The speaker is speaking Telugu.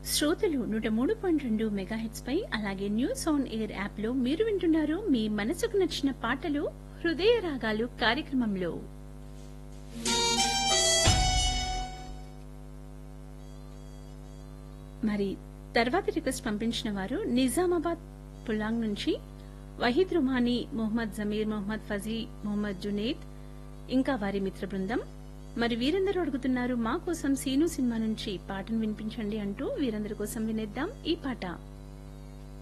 శ్రోతలు నూట మూడు పాయింట్ రెండు మెగాహెట్స్ పై అలాగే న్యూస్ ఆన్ ఎయిర్ యాప్ లో మీరు వింటున్నారు మీ మనసుకు నచ్చిన పాటలు హృదయ రాగాలు కార్యక్రమంలో మరి తర్వాతి రిక్వెస్ట్ పంపించిన వారు నిజామాబాద్ పులాంగ్ నుంచి వహీద్ రుమానీ మొహమ్మద్ జమీర్ మొహమ్మద్ ఫజీ మొహమ్మద్ జునేద్ ఇంకా వారి మిత్ర బృందం మరి వీరందరూ అడుగుతున్నారు మా కోసం సీను సినిమా నుంచి పాటను వినిపించండి అంటూ వీరందరి కోసం వినేద్దాం ఈ పాట